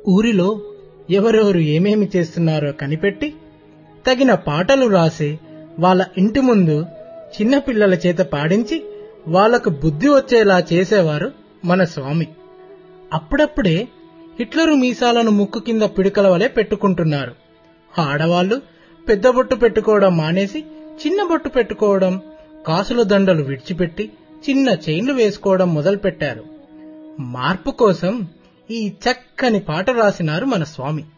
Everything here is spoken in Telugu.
ఊరిలో ఎవరెవరు ఏమేమి చేస్తున్నారో కనిపెట్టి తగిన పాటలు రాసి వాళ్ళ ఇంటి ముందు చిన్న పిల్లల చేత పాడించి వాళ్లకు బుద్ధి వచ్చేలా చేసేవారు మన స్వామి అప్పుడప్పుడే హిట్లరు మీసాలను ముక్కు కింద పిడకల వలె పెట్టుకుంటున్నారు ఆడవాళ్లు పెద్ద బొట్టు పెట్టుకోవడం మానేసి చిన్న బొట్టు పెట్టుకోవడం కాసుల దండలు విడిచిపెట్టి చిన్న చైన్లు వేసుకోవడం మొదలుపెట్టారు మార్పు కోసం ఈ చక్కని పాట రాసినారు మన స్వామి